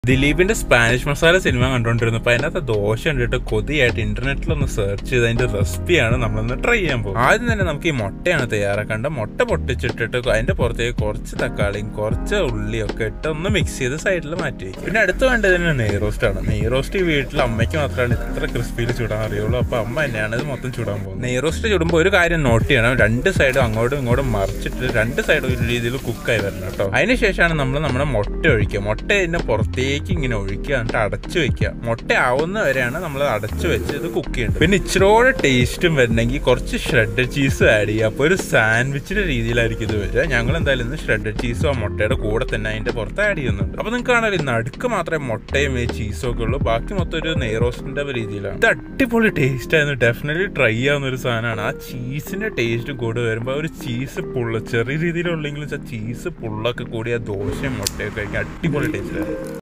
ദിലീപിന്റെ Spanish masala cinema കണ്ടോണ്ടിരുന്നപ്പോ അതിനകത്ത് ദോശ കണ്ടിട്ട് കൊതിയായിട്ട് ഇന്റർനെറ്റിലൊന്ന് സെർച്ച് ചെയ്ത് അതിന്റെ റെസിപ്പിയാണ് നമ്മളൊന്ന് ട്രൈ ചെയ്യാൻ പോകും ആദ്യം തന്നെ നമുക്ക് ഈ മുട്ടയാണ് തയ്യാറാക്കേണ്ട മുട്ട പൊട്ടിച്ചിട്ടിട്ട് അതിന്റെ പുറത്തേക്ക് കുറച്ച് തക്കാളിയും കുറച്ച് ഉള്ളിയും ഒക്കെ ഇട്ട് ഒന്ന് മിക്സ് ചെയ്ത് സൈഡിൽ മാറ്റി വെക്കും. പിന്നെ അടുത്ത് വേണ്ടത് തന്നെ നെയ് റോസ്റ്റ് ആണ് നെയ് റോസ്റ്റ് ഈ വീട്ടിൽ അമ്മയ്ക്ക് മാത്രമാണ് ഇത്ര ക്രിസ്പിയിൽ ചൂടാൻ അറിയുള്ളൂ അപ്പൊ അമ്മ തന്നെയാണ് ഇത് മൊത്തം ചൂടാൻ പോകുന്നത് നെയ് റോസ്റ്റ് ചുടുമ്പോൾ ഒരു കാര്യം നോട്ട് ചെയ്യണം രണ്ട് സൈഡും അങ്ങോട്ടും ഇങ്ങോട്ടും മറിച്ചിട്ട് രണ്ട് സൈഡും ഒരു രീതിയിൽ കുക്കായി വരണം കേട്ടോ അതിനുശേഷമാണ് നമ്മൾ നമ്മുടെ മുട്ട ഒഴിക്കുക മുട്ട ഇതിന്റെ പുറത്തേക്ക് ഇങ്ങനെ ഒഴിക്കുക എന്നിട്ട് അടച്ചു വെക്കുക മുട്ട ആവുന്ന വരെയാണ് നമ്മൾ അടച്ചു വെച്ച് ഇത് കുക്ക് ചെയ്യേണ്ടത് പിന്നെ ഇച്ചിരോടെ ടേസ്റ്റും വരണമെങ്കിൽ കുറച്ച് ഷ്രെഡ് ചീസും ആഡ് ചെയ്യുക അപ്പോൾ ഒരു സാൻഡ്വിച്ചിന്റെ രീതിയിലായിരിക്കും ഇത് വരിക ഞങ്ങൾ എന്തായാലും ഇന്ന് ഷ്രെഡ് ചീസും ആ മുട്ടയുടെ കൂടെ തന്നെ അതിന്റെ പുറത്ത് ആഡ് ചെയ്യുന്നുണ്ട് അപ്പോൾ നിങ്ങൾക്ക് കാണാൻ ഈ നടുക്ക് മാത്രമേ മുട്ടയും ഈ ചീസും ഒക്കെ ഉള്ളൂ ബാക്കി മൊത്തം ഒരു നെയ്റോസ്റ്റിന്റെ രീതിയിലാണ് ഇത് അടിപൊളി ടേസ്റ്റ് ആയിരുന്നു ഡെഫിനറ്റ്ലി ട്രൈ ചെയ്യാവുന്ന ഒരു സാധനമാണ് ആ ചീസിന്റെ ടേസ്റ്റ് കൂടെ വരുമ്പോൾ ഒരു ചീസ് പുള്ള ചെറിയ രീതിയിലുള്ളെങ്കിലും ചീസ് പുള്ളൊക്കെ കൂടി ആ ദോശയും മുട്ടയൊക്കെ കഴിക്കാൻ അടിപൊളി ടേസ്റ്റ് ആയിരുന്നു